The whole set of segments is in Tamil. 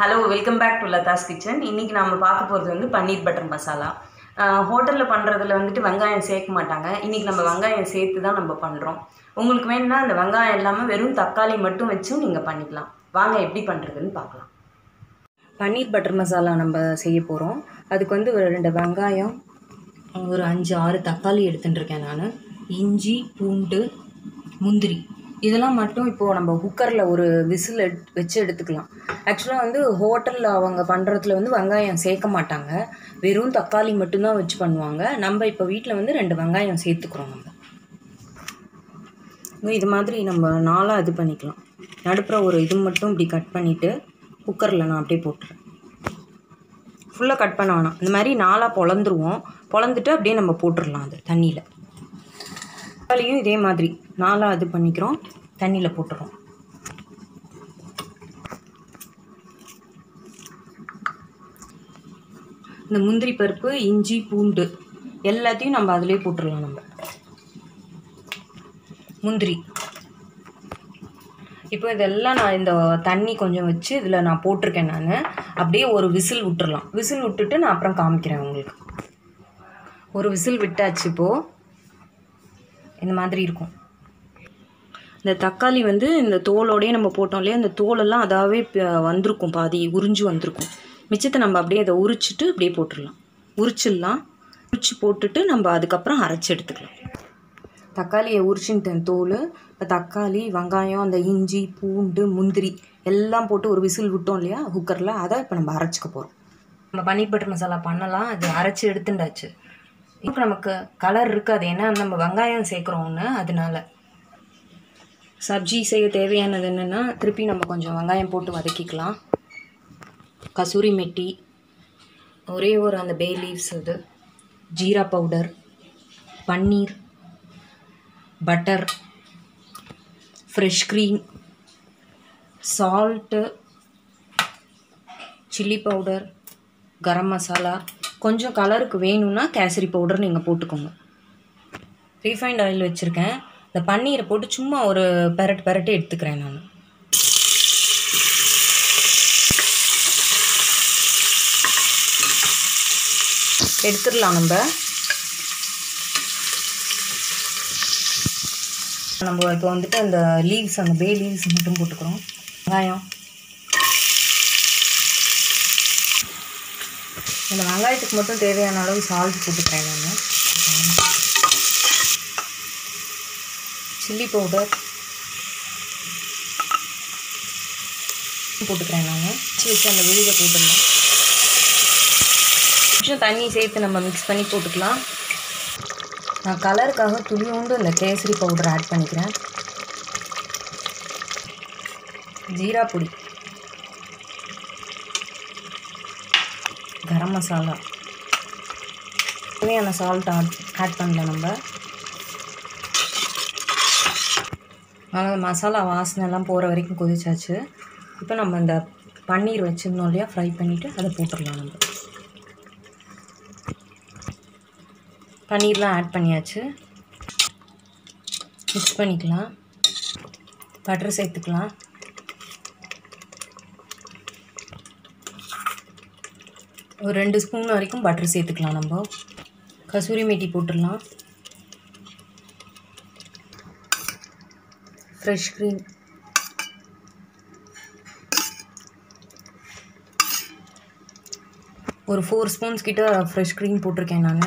hello welcome back to Latha's kitchen இன்றைக்கி நம்ம பார்க்க போகிறது வந்து பன்னீர் பட்டர் மசாலா ஹோட்டலில் பண்ணுறதுல வந்துட்டு வெங்காயம் சேர்க்க மாட்டாங்க இன்றைக்கி நம்ம வெங்காயம் சேர்த்து தான் நம்ம பண்ணுறோம் உங்களுக்கு வேணும்னா அந்த வெங்காயம் இல்லாமல் வெறும் தக்காளி மட்டும் வச்சும் நீங்கள் பண்ணிக்கலாம் வாங்க எப்படி பண்ணுறதுன்னு பார்க்கலாம் பன்னீர் பட்டர் மசாலா நம்ம செய்ய போகிறோம் அதுக்கு வந்து ஒரு ரெண்டு வெங்காயம் ஒரு அஞ்சு ஆறு தக்காளி எடுத்துட்டுருக்கேன் நான் இஞ்சி பூண்டு முந்திரி இதெல்லாம் மட்டும் இப்போது நம்ம குக்கரில் ஒரு விசில் எட் வச்சு எடுத்துக்கலாம் ஆக்சுவலாக வந்து ஹோட்டலில் அவங்க பண்ணுறதுல வந்து வெங்காயம் சேர்க்க மாட்டாங்க வெறும் தக்காளி மட்டும்தான் வச்சு பண்ணுவாங்க நம்ம இப்போ வீட்டில் வந்து ரெண்டு வெங்காயம் சேர்த்துக்கிறோம் நம்ம இன்னும் இது மாதிரி நம்ம நாளாக இது பண்ணிக்கலாம் நடுப்புற ஒரு இது மட்டும் இப்படி கட் பண்ணிவிட்டு குக்கரில் நான் அப்படியே போட்டுறேன் ஃபுல்லாக கட் பண்ண வேணாம் இந்த மாதிரி நாளாக பொழந்துருவோம் பொழந்துட்டு அப்படியே நம்ம போட்டுடலாம் அது தண்ணியில் தக்காளியும் இதே மாதிரி நாளாக இது பண்ணிக்கிறோம் தண்ணியில் போட்டுறோம் இந்த முந்திரி பருப்பு இஞ்சி பூண்டு எல்லாத்தையும் நம்ம அதிலே போட்டுடலாம் நம்ம முந்திரி இப்போ இதெல்லாம் நான் இந்த தண்ணி கொஞ்சம் வச்சு இதில் நான் போட்டிருக்கேன் நான் அப்படியே ஒரு விசில் விட்டுறலாம் விசில் விட்டுட்டு நான் அப்புறம் காமிக்கிறேன் உங்களுக்கு ஒரு விசில் விட்டாச்சு இப்போது இந்த மாதிரி இருக்கும் இந்த தக்காளி வந்து இந்த தோலோடையே நம்ம போட்டோம் இல்லையா அந்த தோலெல்லாம் அதாவே ப- வந்திருக்கும் பாதி உறிஞ்சு வந்திருக்கும் மிச்சத்தை நம்ம அப்படியே அதை உரிச்சிட்டு அப்படியே போட்டுடலாம் உரிச்சிடலாம் உரிச்சு போட்டுட்டு நம்ம அதுக்கப்புறம் அரைச்சி எடுத்துக்கலாம் தக்காளியை உரிச்சுட்டேன் தோல் இப்போ தக்காளி வெங்காயம் அந்த இஞ்சி பூண்டு முந்திரி எல்லாம் போட்டு ஒரு விசில் விட்டோம் இல்லையா குக்கரில் அதை இப்போ நம்ம அரைச்சிக்க போகிறோம் நம்ம பன்னீர் பட்டர் மசாலா பண்ணலாம் அது அரைச்சி எடுத்துட்டாச்சு இப்போ நமக்கு கலர் இருக்காது ஏன்னா நம்ம வெங்காயம் சேர்க்குறோம் ஒன்று அதனால சப்ஜி செய்ய தேவையானது என்னென்னா திருப்பி நம்ம கொஞ்சம் வெங்காயம் போட்டு வதக்கிக்கலாம் கசூரி மெட்டி ஒரே ஒரு அந்த பே லீவ்ஸ் இது jeera powder paneer butter fresh cream salt chilli powder garam masala கொஞ்சம் கலருக்கு வேணும்னா கேசரி பவுடர் நீங்கள் போட்டுக்கோங்க ரீஃபைண்ட் ஆயில் வச்சுருக்கேன் இந்த பன்னீரை போட்டு சும்மா ஒரு பெரட்டு பெரட்டு எடுத்துக்கிறேன் நான் எடுத்துடலாம் நம்ம நம்ம இப்போ வந்துட்டு அந்த லீவ்ஸ் அந்த பே லீவ்ஸ் மட்டும் போட்டுக்கிறோம் வெங்காயம் இந்த வெங்காயத்துக்கு மட்டும் தேவையான அளவு சால்ட் போட்டுக்கிறேன் நான் சில்லி பவுடர் போட்டுக்கிறேன் நான் வச்சு வச்சு அந்த விழுதை போட்டுடலாம் கொஞ்சம் தண்ணி சேர்த்து நம்ம மிக்ஸ் பண்ணி போட்டுக்கலாம் நான் கலருக்காக துளியோண்டு இந்த கேசரி பவுடர் ஆட் பண்ணிக்கிறேன் ஜீரா பொடி கரம் மசாலா தேவையான சால்ட் ஆட் ஆட் பண்ணல நம்ம அதனால் மசாலா வாசனை எல்லாம் போகிற வரைக்கும் கொதிச்சாச்சு இப்போ நம்ம இந்த பன்னீர் வச்சுருந்தோம் இல்லையா ஃப்ரை பண்ணிவிட்டு அதை போட்டுடலாம் நம்ம பன்னீர்லாம் ஆட் பண்ணியாச்சு மிக்ஸ் பண்ணிக்கலாம் பட்டர் சேர்த்துக்கலாம் ஒரு ரெண்டு ஸ்பூன் வரைக்கும் பட்டர் சேர்த்துக்கலாம் நம்ம கசூரி மேட்டி போட்டுடலாம் ஃப்ரெஷ் க்ரீம் ஒரு ஃபோர் ஸ்பூன்ஸ் கிட்ட ஃப்ரெஷ் க்ரீம் போட்டிருக்கேன் நான்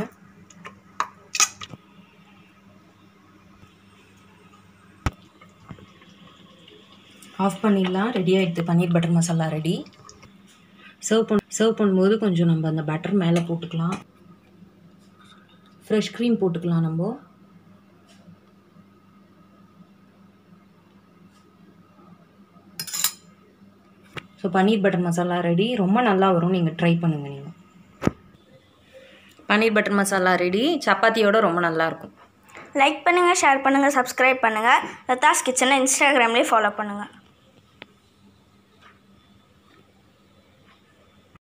ஆஃப் பண்ணிடலாம் ரெடி ஆகிடுது paneer butter masala ready serve பண்ண சர்வ் பண்ணும்போது கொஞ்சம் நம்ம அந்த பட்டர் மேலே போட்டுக்கலாம் ஃப்ரெஷ் க்ரீம் போட்டுக்கலாம் நம்ம so paneer butter masala ready ரொம்ப நல்லா வரும் நீங்கள் ட்ரை பண்ணுங்கள் நீங்கள் பன்னீர் பட்டர் மசாலா ரெடி சப்பாத்தியோட ரொம்ப நல்லாயிருக்கும் லைக் பண்ணுங்கள் ஷேர் பண்ணுங்கள் சப்ஸ்கிரைப் பண்ணுங்கள் லதாஸ் கிச்சனை இன்ஸ்டாகிராம்லேயே ஃபாலோ பண்ணுங்கள்